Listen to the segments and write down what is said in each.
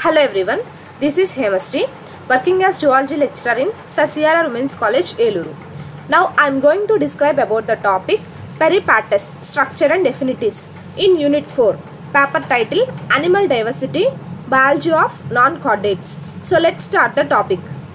Hello everyone, this is Hemastri, working as zoology lecturer in Sasiara Women's College, Eluru. Now I am going to describe about the topic Peripatus, Structure and Affinities in Unit 4, paper title Animal Diversity, Biology of Non-Chordates. So let's start the topic.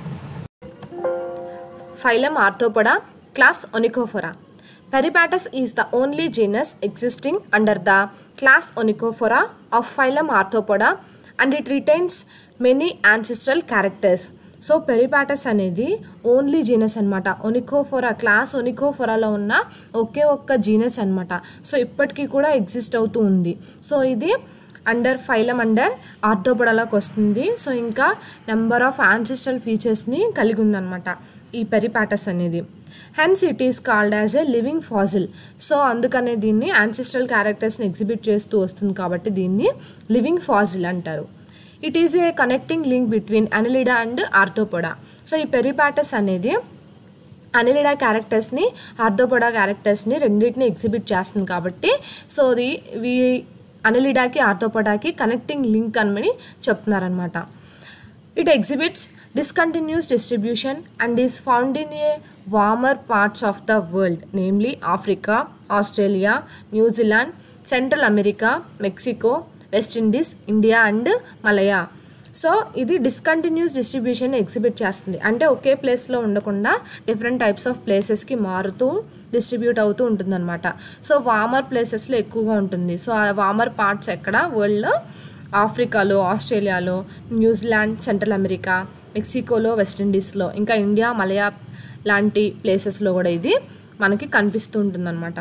Phylum Arthropoda, class Onychophora. Peripatus is the only genus existing under the class Onychophora of phylum Arthropoda and it retains many ancestral characters. So Peripatus అనేది only genus అనమాట ఒనికోఫోరా class ఒనికోఫోరాలో ఉన్న ఒకే ఒక్క genus అనమాట so ఇప్పటికీ కూడా exist అవుతూ ఉంది so ఇది అండర్ ఫైలం అండర్ ఆర్థోపొడలోకి వస్తుంది సో ఇంకా నెంబర్ ఆఫ్ ఆన్సిస్ట్రల్ ఫీచర్స్ని కలిగి ఉందన్నమాట ఈ పెరిపాటస్ అనేది hence it is called as a living fossil so అందుకనే దీన్ని యాన్సిస్ట్రల్ క్యారెక్టర్స్ని ఎగ్జిబిట్ చేస్తూ వస్తుంది కాబట్టి దీన్ని లివింగ్ ఫాజిల్ అంటారు it is a connecting link between Annelida and Arthropoda so ఈ పెరిపాటస్ అనేది అనలిడా క్యారెక్టర్స్ని ఆర్థోపోడా క్యారెక్టర్స్ని రెండింటిని ఎగ్జిబిట్ చేస్తుంది కాబట్టి సో ఇది వీ అనలిడాకి ఆర్థోపోడాకి కనెక్టింగ్ లింక్ అని చెప్తున్నారనమాట it exhibits discontinuous distribution and is found in a warmer parts of the world namely africa australia new zealand central america mexico West Indies India and Malaya so ఇది discontinuous distribution exhibit చేస్తుంది అంటే ఒకే ప్లేస్లో ఉండకుండా different types of ప్లేసెస్కి మారుతూ distribute అవుతూ ఉంటుందన్నమాట so warmer ప్లేసెస్లో ఎక్కువగా ఉంటుంది సో ఆ వామర్ పార్ట్స్ ఎక్కడ వరల్డ్లో ఆఫ్రికాలో ఆస్ట్రేలియాలో న్యూజిలాండ్ సెంట్రల్ అమెరికా మెక్సికోలో వెస్టిండీస్లో ఇంకా ఇండియా మలయా లాంటి ప్లేసెస్లో కూడా ఇది మనకి కనిపిస్తూ ఉంటుందన్నమాట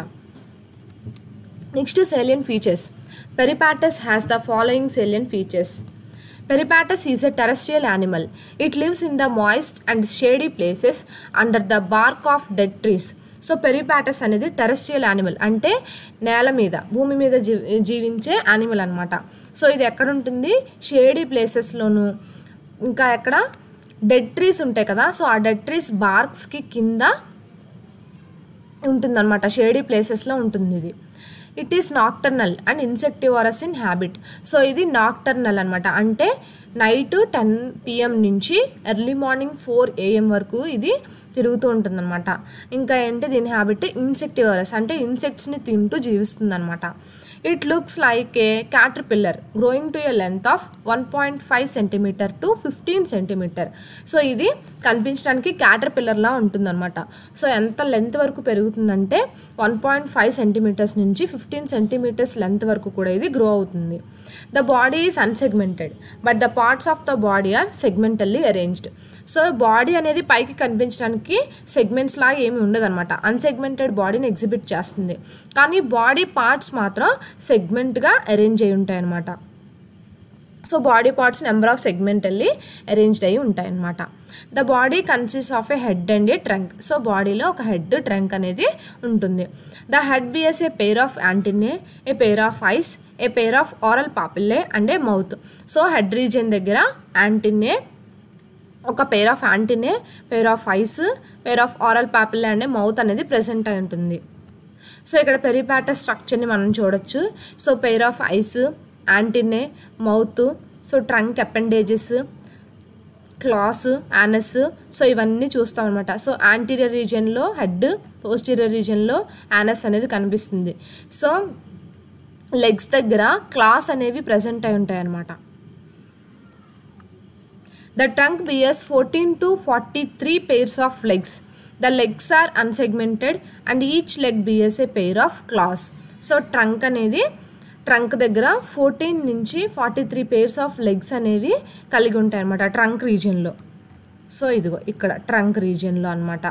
next salient features Peripatus has the following salient features. Peripatus is a terrestrial animal. It lives in the moist and shady places under the bark of dead trees. So Peripatus అనేది terrestrial animal అంటే నేల మీద భూమి మీద జీవించే animal అనమాట so ఇది ఎక్కడ ఉంటుంది షేడీ ప్లేసెస్లోను ఇంకా ఎక్కడ డెడ్ ట్రీస్ ఉంటాయి కదా సో ఆ డెడ్ ట్రీస్ బార్క్స్కి కింద ఉంటుందన్నమాట షేడీ ప్లేసెస్లో ఉంటుంది ఇది it is nocturnal and insectivorous in habit so ఇది నాక్టర్నల్ అనమాట అంటే నైట్ టెన్ పిఎం నుంచి ఎర్లీ మార్నింగ్ ఫోర్ ఏఎం వరకు ఇది తిరుగుతూ ఉంటుందన్నమాట ఇంకా ఏంటి దీని హ్యాబిట్ ఇన్సెక్టివరస్ అంటే ఇన్సెక్ట్స్ని తింటూ జీవిస్తుందన్నమాట it looks like a caterpillar growing to a length of one point five centimetre to fifteen centimetre so ఇది కనిపించడానికి క్యాటర్పిల్లర్లా ఉంటుందన్నమాట సో ఎంత లెంత్ వరకు పెరుగుతుందంటే వన్ పాయింట్ ఫైవ్ సెంటీమీటర్స్ నుంచి ఫిఫ్టీన్ సెంటీమీటర్స్ లెంత్ వరకు కూడా ఇది గ్రో అవుతుంది the body is unsegmented but the parts of the body are segmentally arranged so body అనేది పైకి కనిపించడానికి సెగ్మెంట్స్ లాగా ఏమి ఉండదన్నమాట అన్సెగ్మెంటెడ్ బాడీని ఎగ్జిబిట్ చేస్తుంది కానీ బాడీ పార్ట్స్ మాత్రం సెగ్మెంట్గా అరేంజ్ అయి ఉంటాయి అన్నమాట so body parts number of segmentally arranged అయి ఉంటాయి అన్నమాట the body consist of a head and a trunk so బాడీలో ఒక హెడ్ ట్రంక్ అనేది ఉంటుంది the head bears a pair of antennae a pair of eyes a pair of oral papillae and a mouth so head region దగ్గర antennae ఒక pair of antennae pair of eyes pair of oral papillae and mouth అనేది present అయి ఉంటుంది so ఇక్కడ Peripatus స్ట్రక్చర్ని మనం చూడొచ్చు so pair of eyes antennae mouth so trunk appendages claws anus so ఇవన్నీ చూస్తాం అనమాట సో యాంటీరియర్ రీజియన్లో హెడ్ పోస్టీరియర్ రీజియన్లో యానస్ అనేది కనిపిస్తుంది సో లెగ్స్ దగ్గర క్లాస్ అనేవి ప్రజెంట్ అయి ఉంటాయి అన్నమాట the trunk bears fourteen to forty three pairs of legs the legs are unsegmented and each leg bears a pair of claws so trunk అనేది trunk దగ్గర ఫోర్టీన్ నుంచి forty three pairs of legs అనేవి కలిగి ఉంటాయి అనమాట trunk రీజియన్లో so ఇదిగో ఇక్కడ trunk రీజియన్లో అనమాట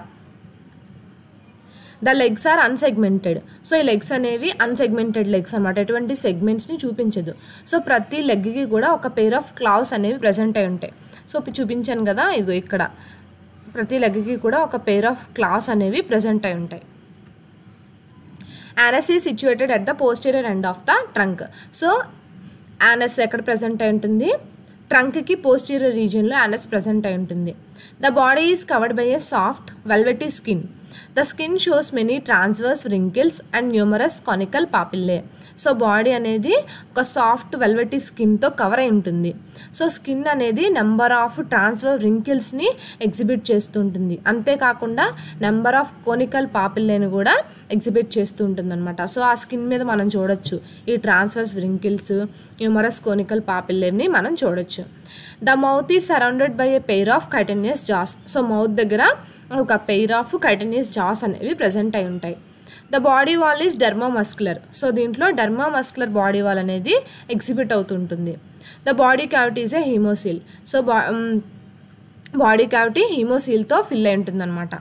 the legs are unsegmented so ఈ లెగ్స్ అనేవి అన్సెగ్మెంటెడ్ లెగ్స్ అనమాట ఎటువంటి సెగ్మెంట్స్ని చూపించదు సో ప్రతి లెగ్కి కూడా ఒక పేర్ ఆఫ్ క్లావ్స్ అనేవి ప్రజెంట్ అయి ఉంటాయి సో చూపించాను కదా ఇదిగో ఇక్కడ ప్రతి లెగ్కి కూడా ఒక పేర్ ఆఫ్ క్లాస్ అనేవి ప్రజెంట్ అయి ఉంటాయి anus is situated at the posterior end of the trunk so anus ఎక్కడ ప్రజెంట్ అయి ఉంటుంది ట్రంక్కి పోస్టీరియర్ రీజియన్లో యానస్ ప్రజెంట్ అయి ఉంటుంది the body is covered by a soft velvety skin the skin shows many transverse wrinkles and numerous conical papillae so body అనేది ఒక soft velvety స్కిన్తో కవర్ అయి ఉంటుంది సో స్కిన్ అనేది నెంబర్ ఆఫ్ ట్రాన్స్ఫర్ రింకిల్స్ని ఎగ్జిబిట్ చేస్తూ ఉంటుంది అంతేకాకుండా నెంబర్ ఆఫ్ కోనికల్ పాపిల్లేని కూడా ఎగ్జిబిట్ చేస్తూ ఉంటుంది అనమాట సో ఆ స్కిన్ మీద మనం చూడొచ్చు ఈ ట్రాన్స్ఫర్స్ రింకిల్స్ న్యూమరస్ కోనికల్ పాపిల్లేని మనం చూడొచ్చు the mouth is surrounded by a pair of chitinous jaws so mouth దగ్గర ఒక పెయిర్ ఆఫ్ కైటనియస్ జాస్ అనేవి ప్రజెంట్ అయి ఉంటాయి the body wall is dermomuscular so దీంట్లో డర్మోమస్కులర్ బాడీ వాల్ అనేది ఎగ్జిబిట్ అవుతుంటుంది the body cavity is a haemocoel so బా body cavity హీమోసిల్తో ఫిల్ అయి ఉంటుందన్నమాట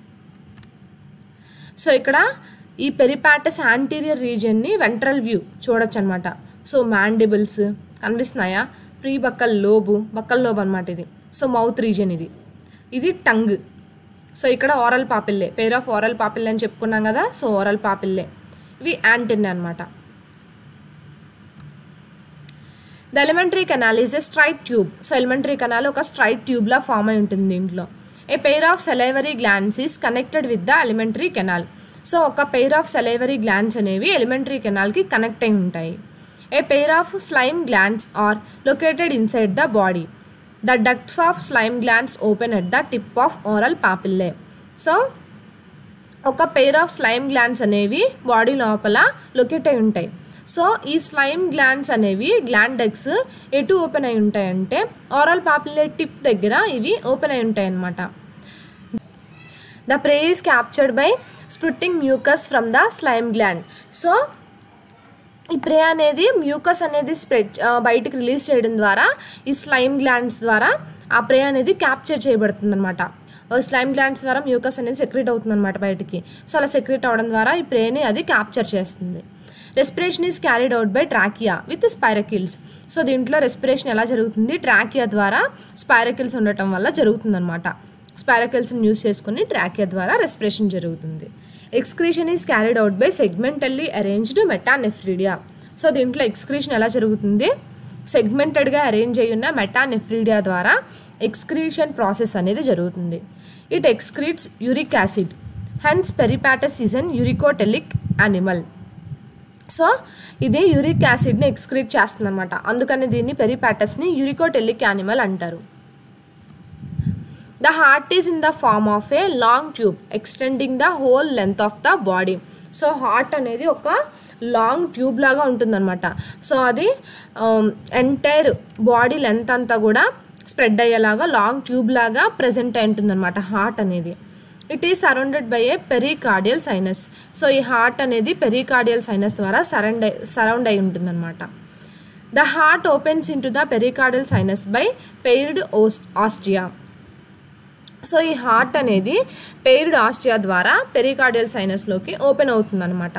సో ఇక్కడ ఈ పెరిపాటస్ యాంటీరియర్ రీజియన్ని వెంట్రల్ వ్యూ చూడొచ్చు అనమాట సో మ్యాండిబుల్స్ కనిపిస్తున్నాయా pre buccal lobe buccal lobe అనమాట ఇది సో మౌత్ రీజియన్ ఇది ఇది టంగ్ సో ఇక్కడ oral papillae pair of oral papillae అని చెప్పుకున్నాం కదా సో ఓరల్ పాపిల్లే ఇవి యాంటిన్ అనమాట the alimentary canal is a straight tube so alimentary canal ఒక స్ట్రైట్ ట్యూబ్లా ఫామ్ అయి ఉంటుంది దీంట్లో a pair of salivary glands is connected with the alimentary canal so ఒక పెయిర్ ఆఫ్ సెలైవరీ గ్లాన్స్ అనేవి alimentary కెనాల్కి connect అయి ఉంటాయి a pair of slime glands are located inside the body the ducts of slime glands open at the tip of oral papillae so ఒక pair of slime glands అనేవి body లోపల locate అయి ఉంటాయి so ఈ slime glands అనేవి gland ducts ఎటు open అయి ఉంటాయంటే ఓరల్ పాపులే టిప్ దగ్గర ఇవి ఓపెన్ అయి ఉంటాయి అన్నమాట the prey is captured by spurting mucus from the slime gland so ఈ ప్రే అనేది మ్యూకస్ అనేది స్ప్రెడ్ బయటికి రిలీజ్ చేయడం ద్వారా ఈ స్లైమ్ గ్లాండ్స్ ద్వారా ఆ ప్రే అనేది క్యాప్చర్ చేయబడుతుంది అనమాట స్లైమ్ గ్లాండ్స్ ద్వారా మ్యూకస్ అనేది సెక్రెట్ అవుతుంది అనమాట బయటికి సో అలా సెక్రెట్ అవడం ద్వారా ఈ ప్రేని అది క్యాప్చర్ చేస్తుంది respiration is carried out by trachea with spiracles so దీంట్లో రెస్పిరేషన్ ఎలా జరుగుతుంది ట్రాకియా ద్వారా స్పైరకిల్స్ ఉండటం వల్ల జరుగుతుంది అనమాట స్పైరకిల్స్ని యూస్ చేసుకుని ట్రాకియా ద్వారా రెస్పిరేషన్ జరుగుతుంది excretion is carried out by segmentally arranged metanephridia so దీంట్లో ఎక్స్క్రీషన్ ఎలా జరుగుతుంది సెగ్మెంటెడ్గా అరేంజ్ అయి ఉన్న మెటానెఫ్రిడియా ద్వారా ఎక్స్క్రీషన్ ప్రాసెస్ అనేది జరుగుతుంది it excretes uric acid hence Peripatus is an uricotelic animal so ఇది యూరిక్ యాసిడ్ని ఎక్స్క్రీట్ చేస్తుంది అనమాట అందుకని దీన్ని పెరిపాటస్ని యూరికోటెలిక్ యానిమల్ అంటారు the heart is in the form of a long tube extending the whole length of the body so heart అనేది ఒక లాంగ్ ట్యూబ్ లాగా ఉంటుందన్నమాట సో అది ఎంటైర్ బాడీ లెంత్ అంతా కూడా స్ప్రెడ్ అయ్యేలాగా లాంగ్ ట్యూబ్ లాగా ప్రజెంట్ అయి ఉంటుందన్నమాట హార్ట్ అనేది it is surrounded by a pericardial sinus so ఈ హార్ట్ అనేది పెరికార్డియల్ సైనస్ ద్వారా సరౌండ్ సరౌండ్ అయి ఉంటుందన్నమాట the heart opens into the pericardial sinus by paired ఓస్ ఆస్టియా సో ఈ హార్ట్ అనేది పెయిర్డ్ ఆస్టియా ద్వారా పెరికార్డియల్ సైనస్లోకి ఓపెన్ అవుతుందన్నమాట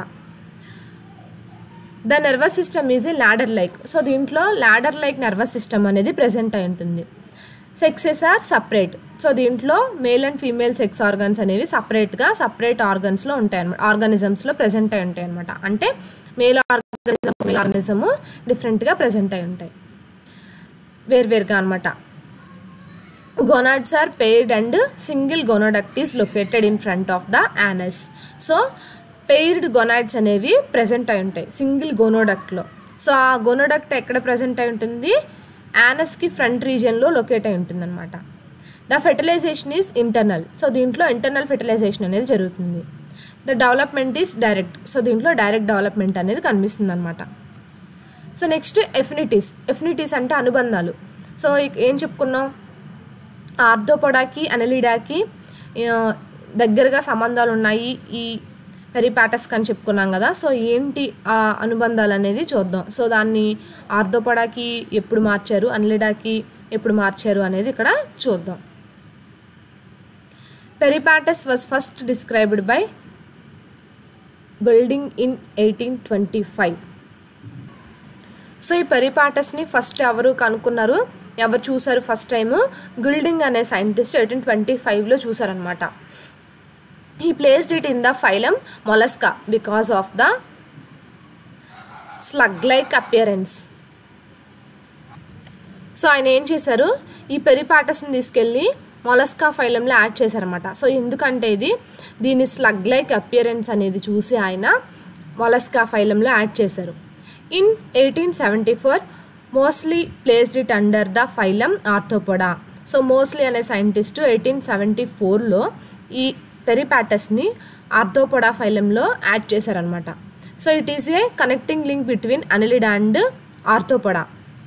the nervous system is a ladder like so దీంట్లో ల్యాడర్ లైక్ నర్వస్ సిస్టమ్ అనేది ప్రజెంట్ అయి ఉంటుంది సెక్సెస్ ఆర్ సపరేట్ సో దీంట్లో male and female sex organs అనేవి సపరేట్గా సపరేట్ ఆర్గన్స్లో ఉంటాయి అనమాట ఆర్గానిజమ్స్లో ప్రజెంట్ అయి ఉంటాయి అనమాట అంటే మేల్ ఆర్గానిజం మేల్ ఆర్గానిజము డిఫరెంట్గా ప్రజెంట్ అయి ఉంటాయి వేర్వేరుగా అనమాట gonads are paired and single gonoduct is located in front of the anus so paired gonads అనేవి ప్రజెంట్ అయి ఉంటాయి సింగిల్ గోనోడక్ట్లో సో ఆ గోనోడక్ట్ ఎక్కడ ప్రజెంట్ అయి ఉంటుంది యానస్కి ఫ్రంట్ రీజియన్లో లొకేట్ అయి ఉంటుంది అనమాట the fertilisation is internal so దీంట్లో ఇంటర్నల్ ఫెర్టిలైజేషన్ అనేది జరుగుతుంది the development is direct so దీంట్లో డైరెక్ట్ డెవలప్మెంట్ అనేది కనిపిస్తుంది అనమాట సో నెక్స్ట్ ఎఫినిటీస్ ఎఫినిటీస్ అంటే అనుబంధాలు సో ఏం చెప్పుకున్నాం ఆర్థోపొడాకి అనలిడాకి దగ్గరగా సంబంధాలు ఉన్నాయి ఈ పెరిపాటస్ అని చెప్పుకున్నాం కదా సో ఏంటి ఆ అనుబంధాలు అనేది చూద్దాం సో దాన్ని ఆర్థోపడాకి ఎప్పుడు మార్చారు అన్లిడాకి ఎప్పుడు మార్చారు అనేది ఇక్కడ చూద్దాం Peripatus was first described by Guilding in eighteen twenty five so ఈ పెరిపాటస్ని ఫస్ట్ ఎవరు కనుక్కున్నారు ఎవరు చూసారు ఫస్ట్ టైం గుల్డింగ్ అనే సైంటిస్ట్ ఎయిటీన్ ట్వంటీ ఫైవ్లో చూసారనమాట he placed it in the phylum Mollusca because of the slug like appearance so ఆయన ఏం చేశారు ఈ పెరిపాటస్ని తీసుకెళ్ళి మొలస్కా ఫైలంలో యాడ్ చేశారనమాట సో ఎందుకంటే ఇది దీని స్లగ్ లైక్ అపియరెన్స్ అనేది చూసి ఆయన మొలస్కా ఫైలంలో యాడ్ చేశారు in eighteen seventy four Moseley placed it under the phylum Arthropoda so Moseley అనే సైంటిస్టు ఎయిటీన్ సెవెంటీ ఫోర్లో ఈ పెరిపాటస్ని ఆర్థోపోడా ఫైలంలో యాడ్ చేశారనమాట so it is a connecting link between annelid and Arthropoda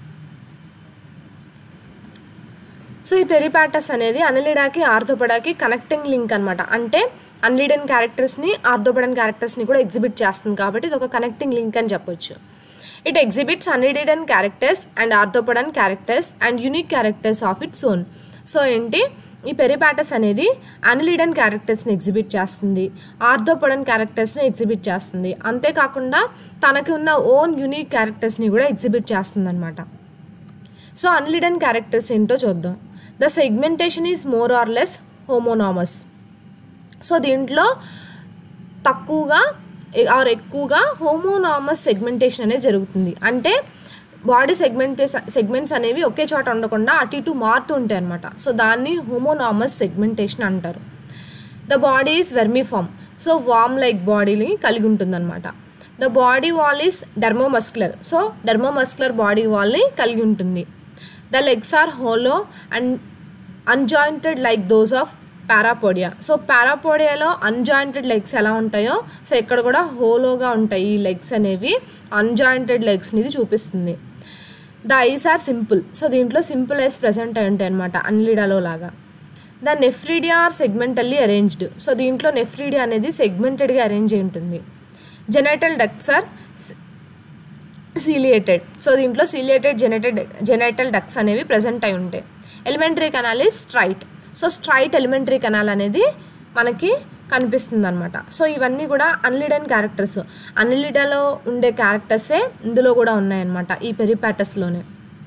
so ఈ Peripatus అనేది అనిలిడాకి ఆర్థోపడాకి connecting link అనమాట అంటే అన్లీడన్ క్యారెక్టర్స్ని ఆర్థోపడన్ క్యారెక్టర్స్ని కూడా ఎగ్జిబిట్ చేస్తుంది కాబట్టి ఇది ఒక కనెక్టింగ్ లింక్ అని చెప్పొచ్చు it exhibits annelidan characters and arthropodan characters and unique characters of its own so ఏంటి ఈ పెరిపాటస్ అనేది అన్లీడన్ క్యారెక్టర్స్ని ఎగ్జిబిట్ చేస్తుంది ఆర్థోపడన్ క్యారెక్టర్స్ని ఎగ్జిబిట్ చేస్తుంది అంతేకాకుండా తనకి ఉన్న ఓన్ యూనిక్ క్యారెక్టర్స్ని కూడా ఎగ్జిబిట్ చేస్తుంది అనమాట సో అన్లీడన్ క్యారెక్టర్స్ ఏంటో చూద్దాం the segmentation is more or less homonomous so దీంట్లో తక్కువగా ఆర్ ఎక్కువగా హోమోనామస్ సెగ్మెంటేషన్ అనేది జరుగుతుంది అంటే బాడీ సెగ్మెంటే సెగ్మెంట్స్ అనేవి ఒకే చోట ఉండకుండా అటు ఇటు మారుతూ ఉంటాయి అనమాట సో దాన్ని హోమోనామస్ సెగ్మెంటేషన్ అంటారు the body is vermiform so worm like బాడీని కలిగి ఉంటుందన్నమాట the body wall is dermomuscular so dermomuscular body వాల్ని కలిగి ఉంటుంది the legs are hollow and unjointed like those of parapodia so పారాపోడియాలో అన్జాయింటెడ్ లెగ్స్ ఎలా ఉంటాయో సో ఇక్కడ కూడా హోలోగా ఉంటాయి ఈ లెగ్స్ అనేవి అన్జాయింటెడ్ లెగ్స్ని ఇది చూపిస్తుంది the eyes are simple so దీంట్లో సింపుల్ ఐస్ ప్రజెంట్ అయి ఉంటాయి అనమాట అన్లిడాలో లాగా the nephridia are segmentally arranged so దీంట్లో నెఫ్రీడియా అనేది సెగ్మెంటెడ్గా అరేంజ్ అయి ఉంటుంది genital ducts are ciliated so దీంట్లో సీలియేటెడ్ జెనైటెడ్ జెనైటల్ డక్స్ అనేవి ప్రజెంట్ అయి ఉంటాయి alimentary canal is straight so straight alimentary canal అనేది మనకి కనిపిస్తుంది అనమాట సో ఇవన్నీ కూడా అన్లిడన్ క్యారెక్టర్స్ అన్లిడాలో ఉండే క్యారెక్టర్సే ఇందులో కూడా ఉన్నాయన్నమాట ఈ పెరిపాటస్లోనే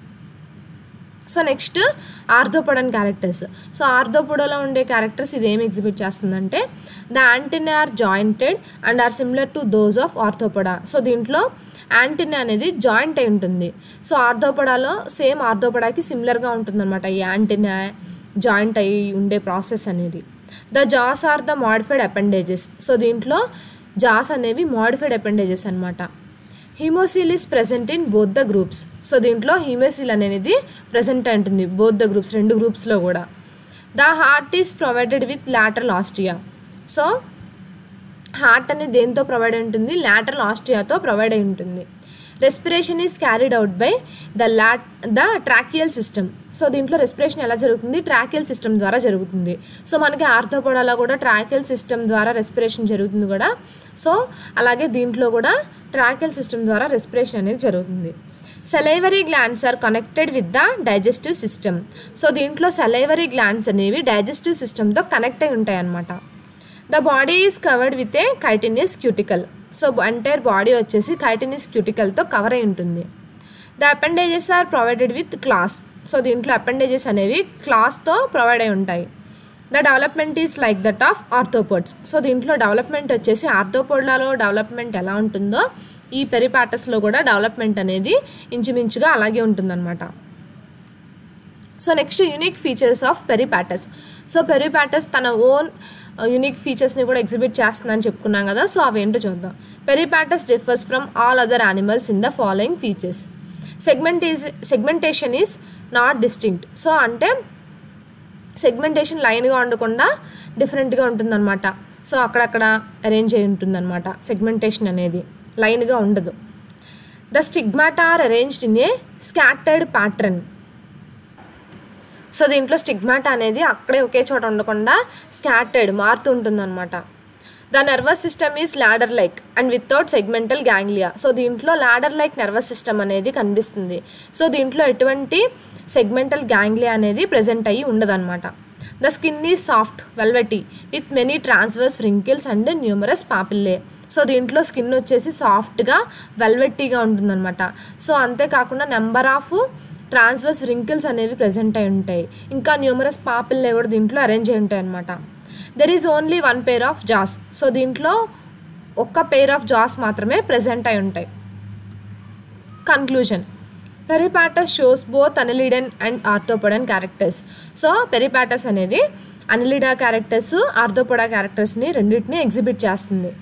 so next arthropodan characters so ఆర్థోపొడలో ఉండే క్యారెక్టర్స్ ఇది ఏం ఎగ్జిబిట్ చేస్తుందంటే the antenna are jointed and are similar to those of Arthropoda so దీంట్లో యాంటీనా అనేది జాయింట్ అయి ఉంటుంది సో ఆర్థోపడాలో సేమ్ ఆర్థోపడాకి సిమిలర్గా ఉంటుందన్నమాట ఈ యాంటీనా జాయింట్ అయ్యి ఉండే ప్రాసెస్ అనేది the jaws are the modified appendages so దీంట్లో జాస్ అనేవి మాడిఫైడ్ అపెండేజెస్ అనమాట haemocoel is present in both the groups so దీంట్లో హీమోసిల్ అనేది ప్రెసెంట్ అయి ఉంటుంది బోత్ ద గ్రూప్స్ రెండు గ్రూప్స్లో కూడా the heart is provided with lateral ostia so heart అనేది దేంతో ప్రొవైడ్ అయి ఉంటుంది లాటరల్ ఆస్టియాతో ప్రొవైడ్ అయి ఉంటుంది respiration is carried out by the lot the tracheal system so దీంట్లో రెస్పిరేషన్ ఎలా జరుగుతుంది ట్రాకియల్ సిస్టమ్ ద్వారా జరుగుతుంది సో మనకి ఆర్థోపోడాలో కూడా ట్రాకియల్ సిస్టమ్ ద్వారా రెస్పిరేషన్ జరుగుతుంది కూడా సో అలాగే దీంట్లో కూడా ట్రాకియల్ సిస్టమ్ ద్వారా రెస్పిరేషన్ అనేది జరుగుతుంది salivary glands are connected with the digestive system so దీంట్లో సెలైవరీ గ్లాండ్స్ అనేవి డైజెస్టివ్ సిస్టమ్తో కనెక్ట్ అయి ఉంటాయి అన్నమాట the body is covered with a chitinous cuticle so entire body వచ్చేసి కైటినియస్ క్యూటికల్తో కవర్ అయి ఉంటుంది the appendages are provided with claws so దీంట్లో అపెండేజెస్ అనేవి క్లాస్తో ప్రొవైడ్ అయి ఉంటాయి the development is like that of arthropods so దీంట్లో డెవలప్మెంట్ వచ్చేసి ఆర్థోపోడ్లలో డెవలప్మెంట్ ఎలా ఉంటుందో ఈ పెరిపాటస్లో కూడా డెవలప్మెంట్ అనేది ఇంచుమించుగా అలాగే ఉంటుందన్నమాట so next unique features of Peripatus so Peripatus తన ఓన్ యూనిక్ ఫీచర్స్ని కూడా ఎగ్జిబిట్ చేస్తుందని చెప్పుకున్నాం కదా సో అవేంటో చూద్దాం Peripatus differs from all other animals in the following features segment is segmentation is not distinct so అంటే సెగ్మెంటేషన్ లైన్గా ఉండకుండా డిఫరెంట్గా ఉంటుందన్నమాట సో అక్కడక్కడ అరేంజ్ అయి ఉంటుందన్నమాట సెగ్మెంటేషన్ అనేది లైన్గా ఉండదు the stigmata are arranged in a scattered pattern so దీంట్లో స్టిగ్మాటా అనేది అక్కడే ఒకే చోట ఉండకుండా స్కాటర్డ్ మారుతూ ఉంటుందన్నమాట the nervous system is ladder like and without segmental ganglia so దీంట్లో లాడర్ లైక్ నర్వస్ సిస్టమ్ అనేది కనిపిస్తుంది సో దీంట్లో ఎటువంటి సెగ్మెంటల్ గ్యాంగ్లియా అనేది ప్రజెంట్ అయ్యి ఉండదన్నమాట the skin is soft velvety with many transverse wrinkles and numerous papillae so దీంట్లో skin వచ్చేసి సాఫ్ట్గా వెల్వెట్టీగా ఉంటుందన్నమాట సో అంతేకాకుండా నెంబర్ ఆఫ్ ట్రాన్స్వర్స్ రింకిల్స్ అనేవి ప్రజెంట్ అయి ఉంటాయి ఇంకా న్యూమరస్ పాపిల్లే కూడా దీంట్లో అరేంజ్ అయి ఉంటాయి అనమాట there is only one pair of jaws so దీంట్లో ఒక్క పేర్ ఆఫ్ జాస్ మాత్రమే ప్రజెంట్ అయి ఉంటాయి conclusion Peripatus shows both annelidan and arthropodan characters so Peripatus అనేది అనలిడా క్యారెక్టర్స్ ఆర్థోపడా క్యారెక్టర్స్ని రెండింటిని ఎగ్జిబిట్ చేస్తుంది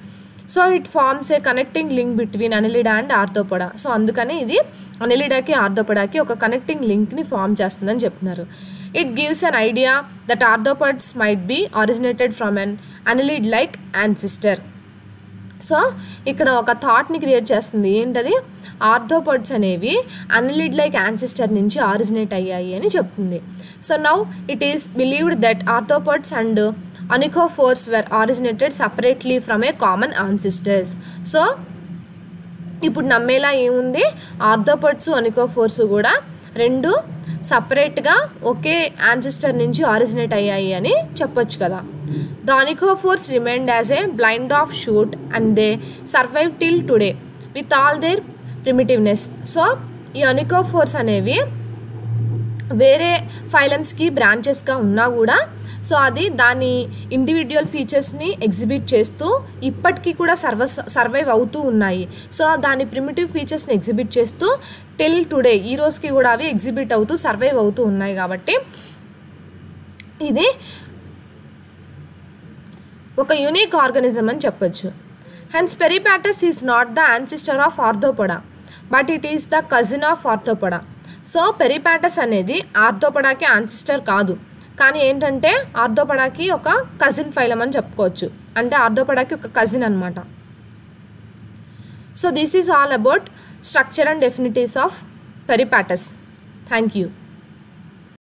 so it forms a connecting link between Annelida and Arthropoda so అందుకని ఇది అనిలిడాకి ఆర్థోపొడాకి ఒక కనెక్టింగ్ లింక్ని ఫామ్ చేస్తుందని చెప్తున్నారు it gives an idea that arthropods might be originated from an annelid like ancestor so ఇక్కడ ఒక థాట్ని క్రియేట్ చేస్తుంది ఏంటది ఆర్థోపడ్స్ అనేవి అనిలిడ్ లైక్ యాన్సిస్టర్ నుంచి ఆరిజినేట్ అయ్యాయి అని చెప్తుంది so now it is believed that arthropods and onychophores were originated separately from a common ancestors so ఇప్పుడు నమ్మేలా ఏముంది ఆర్థోపడ్స్ అనికోఫోర్స్ కూడా రెండు సపరేట్గా ఒకే యాన్సిస్టర్ నుంచి ఆరిజినేట్ అయ్యాయి అని చెప్పొచ్చు కదా the onychophores remind as a blind offshoot and they survive till today with all their primitiveness so ఈ అనికోఫోర్స్ అనేవి వేరే ఫైలమ్స్కి బ్రాంచెస్గా ఉన్నా కూడా సో అది దాని ఇండివిజువల్ ఫీచర్స్ని ఎగ్జిబిట్ చేస్తూ ఇప్పటికీ కూడా సర్వ సర్వైవ్ అవుతూ ఉన్నాయి సో దాని ప్రిమిటివ్ ఫీచర్స్ని ఎగ్జిబిట్ చేస్తూ టిల్ టుడే ఈ రోజుకి కూడా అవి ఎగ్జిబిట్ అవుతూ సర్వైవ్ అవుతూ ఉన్నాయి కాబట్టి ఇది ఒక యూనిక్ ఆర్గనిజం అని చెప్పొచ్చు hence Peripatus is not the ancestor of Arthropoda but it is the cousin of Arthropoda so Peripatus అనేది ఆర్థోపడాకి యాన్సిస్టర్ కాదు కానీ ఏంటంటే ఆర్థోపడాకి ఒక కజిన్ ఫైలం అని చెప్పుకోవచ్చు అంటే ఆర్థోపడాకి ఒక కజిన్ అనమాట so this is all about structure and affinities of Peripatus thank you